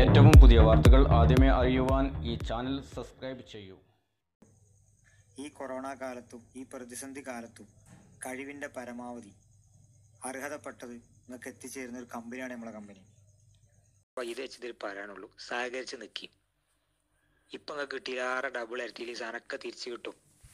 ഏറ്റവും പുതിയ വാർത്തകൾ ആദ്യമേ അറിയുവാൻ ഈ ചാനൽ സബ്സ്ക്രൈബ് ചെയ്യൂ ഈ കൊറോണ കാലത്തും ഈ പ്രതിസന്ധി കാലത്തും കഴിവിൻ്റെ പരമാവധി അർഹതപ്പെട്ടത് നിങ്ങൾക്ക് എത്തിച്ചേരുന്ന ഒരു കമ്പനിയാണ് നമ്മളെ കമ്പനി അപ്പോൾ ഇത് വെച്ചതിൽ പറയാനുള്ളൂ സഹകരിച്ച് നിൽക്കി ഇപ്പം നിങ്ങൾക്ക് കിട്ടിയില്ലാറെ ഡബിൾ ഇരട്ടിയിൽ ഈ സാധനമൊക്കെ തിരിച്ചു കിട്ടും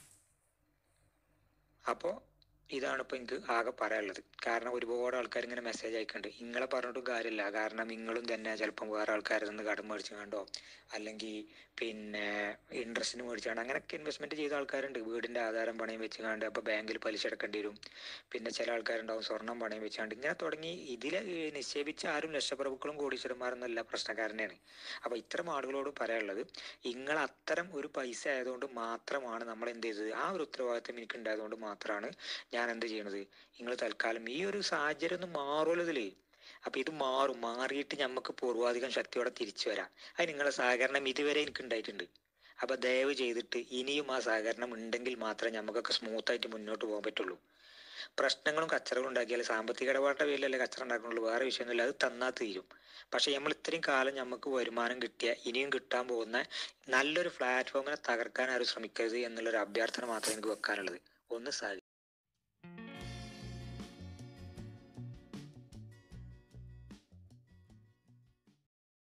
അപ്പോൾ ഇതാണ് ഇപ്പോൾ എനിക്ക് ആകെ പറയാനുള്ളത് കാരണം ഒരുപാട് ആൾക്കാർ ഇങ്ങനെ മെസ്സേജ് അയക്കുന്നുണ്ട് നിങ്ങളെ പറഞ്ഞിട്ടും കാര്യമില്ല കാരണം നിങ്ങളും തന്നെ ചിലപ്പം വേറെ ആൾക്കാരിൽ നിന്ന് കടം മേടിച്ച് കണ്ടോ അല്ലെങ്കിൽ പിന്നെ ഇൻട്രസ്റ്റിന് മേടിച്ചാണ്ട് അങ്ങനെയൊക്കെ ഇൻവെസ്റ്റ്മെൻറ്റ് ചെയ്ത ആൾക്കാരുണ്ട് വീടിൻ്റെ ആധാരം പണയം വെച്ച് കണ്ട് അപ്പോൾ ബാങ്കിൽ പലിശ അടക്കേണ്ടി വരും പിന്നെ ചില ആൾക്കാരുണ്ടാവും സ്വർണം പണയം വെച്ചാണ്ട് ഇങ്ങനെ തുടങ്ങി ഇതിൽ നിക്ഷേപിച്ച ആരും ലക്ഷപ്രഭുക്കളും കോടീശ്വരന്മാരൊന്നുമല്ല പ്രശ്നക്കാരനെയാണ് അപ്പോൾ ഇത്തരം ആളുകളോട് പറയാനുള്ളത് നിങ്ങൾ അത്തരം ഒരു പൈസ ആയതുകൊണ്ട് മാത്രമാണ് നമ്മൾ എന്ത് ചെയ്തത് ആ ഒരു ഉത്തരവാദിത്തം എനിക്ക് ഉണ്ടായതുകൊണ്ട് മാത്രമാണ് ഞാൻ എന്ത് ചെയ്യണത് നിങ്ങൾ തൽക്കാലം ഈ ഒരു സാഹചര്യം ഒന്ന് മാറുമല്ലോ ഇതിൽ അപ്പൊ ഇത് മാറും മാറിയിട്ട് നമുക്ക് പൂർവാധികം ശക്തിയോടെ തിരിച്ചു വരാം അത് നിങ്ങളുടെ സഹകരണം ഇതുവരെ എനിക്ക് ഉണ്ടായിട്ടുണ്ട് അപ്പൊ ദയവ് ചെയ്തിട്ട് ഇനിയും ആ സഹകരണം ഉണ്ടെങ്കിൽ മാത്രമേ നമുക്കൊക്കെ സ്മൂത്ത് ആയിട്ട് മുന്നോട്ട് പോകാൻ പറ്റുള്ളൂ പ്രശ്നങ്ങളും കച്ചറകളും ഉണ്ടാക്കിയാൽ സാമ്പത്തിക ഇടപാടിന്റെ പേരിലല്ലേ കച്ചറ ഉണ്ടാക്കുന്നുള്ളൂ വേറെ വിഷയമൊന്നുമില്ല അത് തന്നാൽ തീരും പക്ഷെ നമ്മൾ ഇത്രയും കാലം നമുക്ക് വരുമാനം കിട്ടിയ ഇനിയും കിട്ടാൻ പോകുന്ന നല്ലൊരു പ്ലാറ്റ്ഫോമിനെ തകർക്കാൻ ആരും ശ്രമിക്കരുത് എന്നുള്ളൊരു അഭ്യർത്ഥന മാത്രമേ എനിക്ക് വെക്കാനുള്ളത് ഒന്ന് സഹ